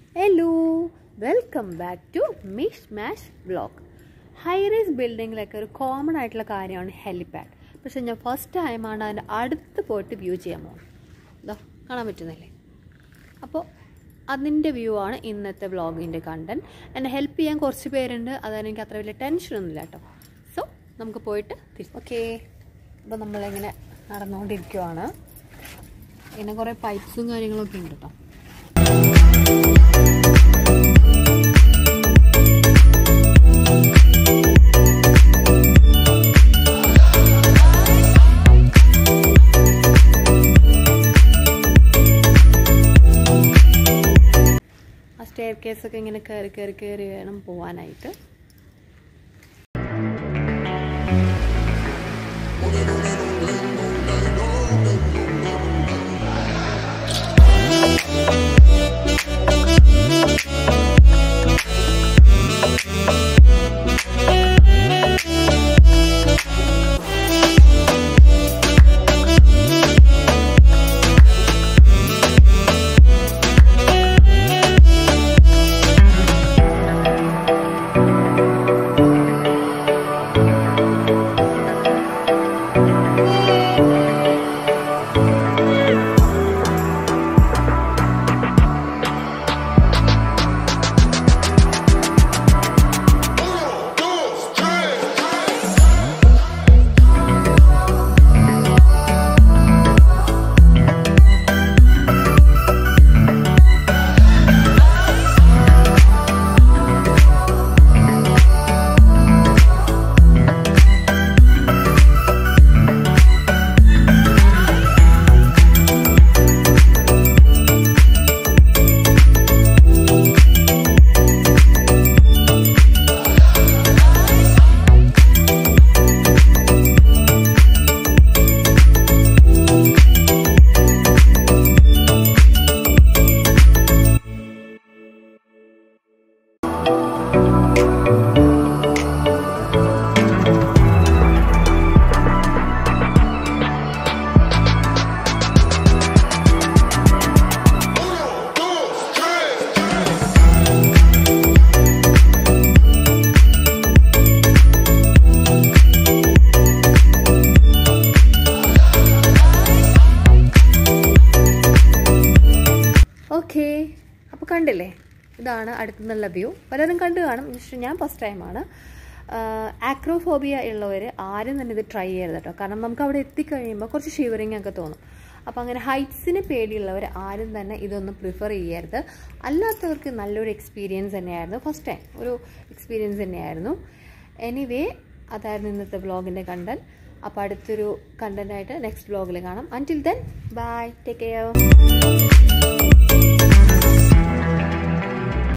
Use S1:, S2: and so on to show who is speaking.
S1: hello welcome back to mish mash blog high rice ബിൽഡിങ്ങിലൊക്കെ ഒരു common ആയിട്ടുള്ള കാര്യമാണ് helipad പക്ഷെ ഞാൻ ഫസ്റ്റ് ടൈമാണ് അതിൻ്റെ അടുത്ത് പോയിട്ട് വ്യൂ ചെയ്യാൻ പോകുന്നത് ഇതാ കാണാൻ പറ്റുന്നില്ലേ അപ്പോൾ അതിൻ്റെ വ്യൂ ആണ് ഇന്നത്തെ വ്ളോഗിൻ്റെ കണ്ടൻറ് എന്നെ ഹെൽപ്പ് ചെയ്യാൻ കുറച്ച് പേരുണ്ട് അതാണ് എനിക്ക് അത്ര വലിയ ടെൻഷനൊന്നുമില്ല കേട്ടോ സോ നമുക്ക് പോയിട്ട് തിരിച്ചു ഓക്കേ അപ്പോൾ നമ്മളിങ്ങനെ നടന്നുകൊണ്ടിരിക്കുവാണ് പിന്നെ കുറേ പൈപ്സും കാര്യങ്ങളൊക്കെ ഉണ്ട് കേട്ടോ ആ സ്റ്റെയർ കേസൊക്കെ ഇങ്ങനെ കയറി കയറി കയറി വേണം പോവാനായിട്ട് ഓക്കെ അപ്പോൾ കണ്ടില്ലേ ഇതാണ് അടുത്തുനിന്നുള്ള വ്യൂ പലരും കണ്ടു കാണും പക്ഷെ ഞാൻ ഫസ്റ്റ് ടൈമാണ് ആക്രോഫോബിയ ഉള്ളവർ ആരും തന്നെ ഇത് ട്രൈ ചെയ്യരുത് കേട്ടോ കാരണം നമുക്ക് അവിടെ എത്തിക്കഴിയുമ്പോൾ കുറച്ച് ഷിവറിങ് ഒക്കെ തോന്നും അപ്പോൾ അങ്ങനെ ഹൈറ്റ്സിന് പേടിയുള്ളവർ ആരും തന്നെ ഇതൊന്നും പ്രിഫർ ചെയ്യരുത് അല്ലാത്തവർക്ക് നല്ലൊരു എക്സ്പീരിയൻസ് തന്നെയായിരുന്നു ഫസ്റ്റ് ടൈം ഒരു എക്സ്പീരിയൻസ് തന്നെയായിരുന്നു എനിവേ അതായിരുന്നു ഇന്നത്തെ വ്ളോഗിൻ്റെ കണ്ടന്റ് അപ്പോൾ അടുത്തൊരു കണ്ടന്റായിട്ട് നെക്സ്റ്റ് വ്ളോഗിൽ കാണാം until then bye take care